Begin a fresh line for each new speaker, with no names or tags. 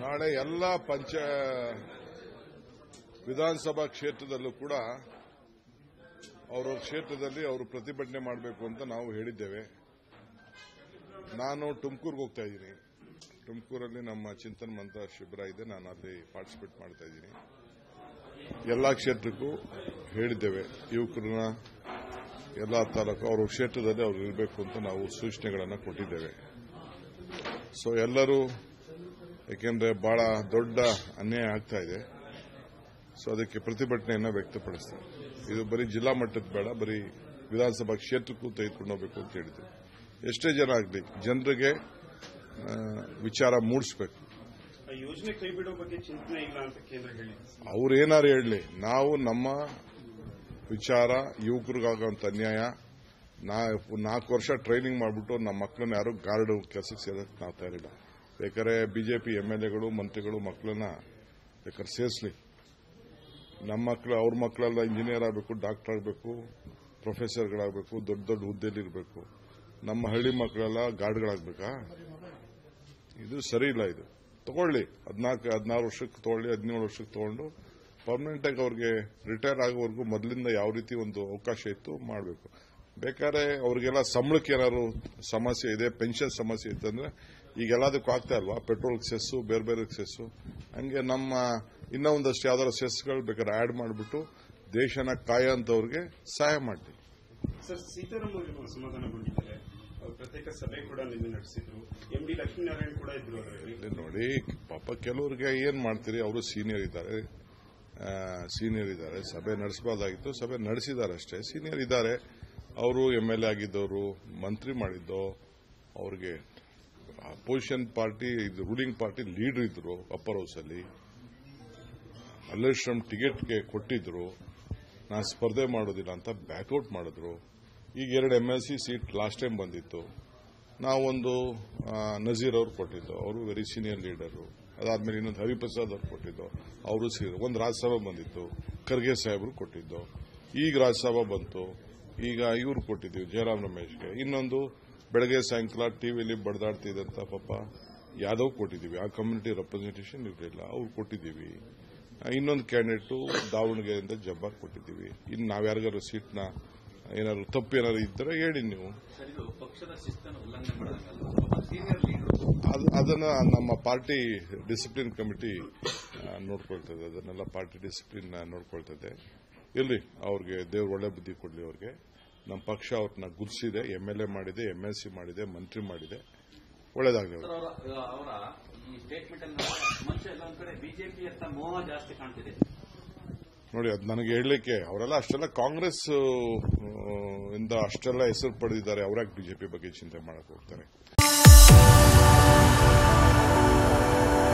ನಾಳೆ ಎಲ್ಲ ಪಂಚ ವಿಧಾನಸಭಾ ಕ್ಷೇತ್ರದಲ್ಲೂ ಕೂಡ ಅವರವ್ರ ಕ್ಷೇತ್ರದಲ್ಲಿ ಅವರು ಪ್ರತಿಭಟನೆ ಮಾಡಬೇಕು ಅಂತ ನಾವು ಹೇಳಿದ್ದೇವೆ ನಾನು ತುಮಕೂರಿಗೆ ಹೋಗ್ತಾ ಇದ್ದೀನಿ ತುಮಕೂರಲ್ಲಿ ನಮ್ಮ ಚಿಂತನ ಮಂತ್ರ ಶಿಬಿರ ಇದೆ ನಾನು ಅಲ್ಲಿ ಪಾರ್ಟಿಸಿಪೇಟ್ ಮಾಡ್ತಾ ಇದ್ದೀನಿ ಎಲ್ಲ ಕ್ಷೇತ್ರಕ್ಕೂ ಹೇಳಿದ್ದೇವೆ ಯುವಕರನ್ನ ಎಲ್ಲ ತಾಲೂಕು ಅವ್ರ ಕ್ಷೇತ್ರದಲ್ಲಿ ಅವ್ರು ಇರಬೇಕು ಅಂತ ನಾವು ಸೂಚನೆಗಳನ್ನು ಕೊಟ್ಟಿದ್ದೇವೆ ಸೊ ಎಲ್ಲರೂ ಏಕೆಂದ್ರೆ ಬಹಳ ದೊಡ್ಡ ಅನ್ಯಾಯ ಆಗ್ತಾ ಇದೆ ಸೊ ಅದಕ್ಕೆ ಪ್ರತಿಭಟನೆಯನ್ನು ವ್ಯಕ್ತಪಡಿಸ್ತಾರೆ ಇದು ಬರೀ ಜಿಲ್ಲಾ ಮಟ್ಟದ ಬೇಡ ಬರೀ ವಿಧಾನಸಭಾ ಕ್ಷೇತ್ರಕ್ಕೂ ತೆಗೆದುಕೊಂಡು ಹೋಗಬೇಕು ಅಂತ ಹೇಳಿದ್ರು ಎಷ್ಟೇ ಜನ ಆಗಲಿ ಜನರಿಗೆ ಆ, ವಿಚಾರ ಮೂಡಿಸಬೇಕು
ಆ ಯೋಜನೆ ಕೈ ಬಿಡೋ ಬಗ್ಗೆ ಚಿಂತನೆ ಇಲ್ಲ ಅಂತ ಕೇಂದ್ರ ಹೇಳಿದೆ
ಅವ್ರು ಏನಾರು ಹೇಳಲಿ ನಾವು ನಮ್ಮ ವಿಚಾರ ಯುವಕರಿಗಾಗುವಂತ ಅನ್ಯಾಯ ನಾ- ನಾಲ್ಕು ವರ್ಷ ಟ್ರೈನಿಂಗ್ ಮಾಡಿಬಿಟ್ಟು ನಮ್ಮ ಮಕ್ಕಳನ್ನ ಯಾರು ಗಾರ್ಡ್ ಕೆಲಸಕ್ಕೆ ಸೇರಕ್ಕೆ ನಾವು ತಯಾರಿಲ್ಲ ಬೇಕಾದ್ರೆ ಬಿಜೆಪಿ ಎಂ ಎಲ್ ಎಗಳು ಮಂತ್ರಿಗಳು ಮಕ್ಕಳನ್ನ ಬೇಕಾದ್ರೆ ಸೇರಿಸಲಿ ನಮ್ಮ ಮಕ್ಕಳು ಅವ್ರ ಮಕ್ಕಳೆಲ್ಲ ಇಂಜಿನಿಯರ್ ಆಗಬೇಕು ಡಾಕ್ಟರ್ ಆಗಬೇಕು ಪ್ರೊಫೆಸರ್ಗಳಾಗಬೇಕು ದೊಡ್ಡ ದೊಡ್ಡ ಹುದ್ದೆಯಲ್ಲಿ ಇರಬೇಕು ನಮ್ಮ ಹಳ್ಳಿ ಮಕ್ಕಳೆಲ್ಲ ಗಾರ್ಡ್ಗಳಾಗಬೇಕಾ ಇದು ಸರಿ ಇಲ್ಲ ಇದು ತಗೊಳ್ಳಿ ಹದಿನಾಲ್ಕು ಹದಿನಾರು ವರ್ಷಕ್ಕೆ ತಗೊಳ್ಳಿ ಹದಿನೇಳು ವರ್ಷಕ್ಕೆ ತಗೊಂಡು ಪರ್ಮನೆಂಟ್ ಆಗಿ ಅವ್ರಿಗೆ ರಿಟೈರ್ ಆಗೋವರೆಗೂ ಮೊದಲಿಂದ ಯಾವ ರೀತಿ ಒಂದು ಅವಕಾಶ ಇತ್ತು ಮಾಡಬೇಕು ಬೇಕಾದ್ರೆ ಅವ್ರಿಗೆಲ್ಲ ಸಂಬಳಕ್ಕೆ ಏನಾದ್ರು ಸಮಸ್ಯೆ ಇದೆ ಪೆನ್ಷನ್ ಸಮಸ್ಯೆ ಇತ್ತಂದ್ರೆ ಈಗ ಎಲ್ಲದಕ್ಕೂ ಆಗ್ತಾ ಇಲ್ವಾ ಪೆಟ್ರೋಲ್ ಸೆಸ್ಸು ಬೇರೆ ಬೇರೆ ಸೆಸ್ಸು ಹಂಗೆ ನಮ್ಮ ಇನ್ನೂ ಒಂದಷ್ಟು ಯಾವ್ದಾದ್ರು ಸೆಸ್ಗಳು ಬೇಕಾದ್ರೆ ಆಡ್ ಮಾಡಿಬಿಟ್ಟು ದೇಶನ ಕಾಯೋಂಥವ್ರಿಗೆ ಸಹಾಯ ಮಾಡಿ
ಸರ್ ಸೀತಾರಾಮ್ ಅವರು ಅಸಮಾಧಾನಗೊಂಡಿದ್ದಾರೆ ಅವ್ರು ಪ್ರತ್ಯೇಕ ಸಭೆ ಕೂಡ ನಿನ್ನೆ ನಡೆಸಿದ್ರು ಎಂ ಡಿ ಲಕ್ಷ್ಮೀನಾರಾಯಣ್ ಕೂಡ ಇದ್ರು ಅದರಲ್ಲಿ
ಇಲ್ಲಿ ನೋಡಿ ಪಾಪ ಕೆಲವ್ರಿಗೆ ಏನ್ ಮಾಡ್ತೀರಿ ಅವರು ಸೀನಿಯರ್ ಇದ್ದಾರೆ ಸೀನಿಯರ್ ಇದ್ದಾರೆ ಸಭೆ ನಡೆಸಬಹುದಾಗಿತ್ತು ಸಭೆ ನಡೆಸಿದ್ದಾರೆ ಅಷ್ಟೇ ಸೀನಿಯರ್ ಇದ್ದಾರೆ ಅವರು ಎಂ ಎಲ್ ಎ ಆಗಿದ್ದವರು ಮಂತ್ರಿ ಮಾಡಿದ್ದು ಅವ್ರಿಗೆ opposition party ruling party leader ಇದ್ರು ಅಪ್ಪರ್ ಹೌಸ್ ಅಲ್ಲಿ ಮಲ್ಲೇಶ್ವರಂ ಟಿಕೆಟ್ಗೆ ಕೊಟ್ಟಿದ್ರು ನಾನು ಸ್ಪರ್ಧೆ ಮಾಡೋದಿಲ್ಲ ಅಂತ ಬ್ಯಾಕ್ಔಟ್ ಮಾಡಿದ್ರು ಈಗ ಎರಡು M L C seat last time ಬಂದಿತ್ತು ನಾವೊಂದು ಆ, ನಜೀರ್ ಅವ್ರು ಕೊಟ್ಟಿದ್ದು ಅವರು ವೆರಿ ಸೀನಿಯರ್ ಲೀಡರು ಅದಾದ್ಮೇಲೆ ಇನ್ನೊಂದು ಹರಿಪ್ರಸಾದ್ ಅವ್ರು ಕೊಟ್ಟಿದ್ದು ಅವರು ಸೀನಿಯರ್ ಒಂದು ರಾಜ್ಯಸಭಾ ಬಂದಿತ್ತು ಖರ್ಗೆ ಸಾಹೇಬರು ಕೊಟ್ಟಿದ್ದು ಈಗ ರಾಜ್ಯಸಭಾ ಬಂತು ಈಗ ಇವ್ರು ಕೊಟ್ಟಿದ್ದೀವಿ ಜಯರಾಮ್ ರಮೇಶ್ಗೆ ಇನ್ನೊಂದು ಬೆಳಗ್ಗೆ ಸಾಯಂಕಾಲ ಟಿವಿಯಲ್ಲಿ ಬಡದಾಡ್ತಿದ್ದಂತ ಪಾಪ ಯಾದವ್ ಕೊಟ್ಟಿದ್ದೀವಿ ಆ ಕಮ್ಯುನಿಟಿ ರೆಪ್ರೆಸೆಂಟೇಷನ್ ಇರಲಿಲ್ಲ ಅವ್ರು ಕೊಟ್ಟಿದ್ದೀವಿ ಆ, ಇನ್ನೊಂದು ಕ್ಯಾಂಡಿಡೇಟು ದಾವಣಗೆರೆಯಿಂದ ಜಬ್ಬಾರ್ ಕೊಟ್ಟಿದ್ದೀವಿ ಇನ್ನು ನಾವ್ಯಾರಿಗಾರು ಸೀಟ್ನ ಏನಾದ್ರು ತಪ್ಪು ಏನಾದ್ರು ಇದ್ದರೆ ಹೇಳಿ ನೀವು
ಸರ್ ಇದು ಪಕ್ಷದ ಶಿಸ್ತನ್ನು ಉಲ್ಲಂಘನೆ ಮಾಡೋದಲ್ಲ ಒಬ್ಬ ಸೀನಿಯರ್ ಲೀಡರ್
ಅದ್- ಅದನ್ನ ನಮ್ಮ ಪಾರ್ಟಿ ಡಿಸಿಪ್ಲಿನ್ ಕಮಿಟಿ ಆ, ನೋಡ್ಕೊಳ್ತದೆ ಅದನ್ನೆಲ್ಲ ಪಾರ್ಟಿ ಡಿಸಿಪ್ಲಿನ್ ನೋಡ್ಕೊಳ್ತದೆ ಇರ್ಲಿ ಅವ್ರಿಗೆ ದೇವ್ರು ಒಳ್ಳೆ ಬುದ್ಧಿ ಕೊಡ್ಲಿ ಅವ್ರಿಗೆ ನಮ್ಮ ಪಕ್ಷ ಅವ್ರನ್ನ ಗುರುಸಿದೆ ಎಂ ಎಲ್ ಎ ಮಾಡಿದೆ ಎಂ ಎಲ್ ಸಿ ಮಾಡಿದೆ ಮಂತ್ರಿ ಮಾಡಿದೆ ಒಳ್ಳೇದಾಗಲಿ
ಸರ್ ಅವರ ಅವರ ಈ ಸ್ಟೇಟ್ಮೆಂಟ್ ಅಲ್ಲಿ ಮನುಷ್ಯ ಎಲ್ಲ ಒಂದ್ ಕಡೆ ಬಿಜೆಪಿ ಅಂತ ಮೋಹ ಜಾಸ್ತಿ ಕಾಣ್ತಿದೆ
ನೋಡಿ ಅದು ನನಗೆ ಹೇಳಲಿಕ್ಕೆ ಅವರೆಲ್ಲ ಅಷ್ಟೆಲ್ಲ ಕಾಂಗ್ರೆಸ್ ಆ, ಇಂದ ಅಷ್ಟೆಲ್ಲ ಹೆಸರು ಪಡೆದಿದ್ದಾರೆ ಅವ್ರಾಗ ಬಿಜೆಪಿ ಬಗ್ಗೆ ಚಿಂತೆ ಮಾಡಕ್ ಹೋಗ್ತಾರೆ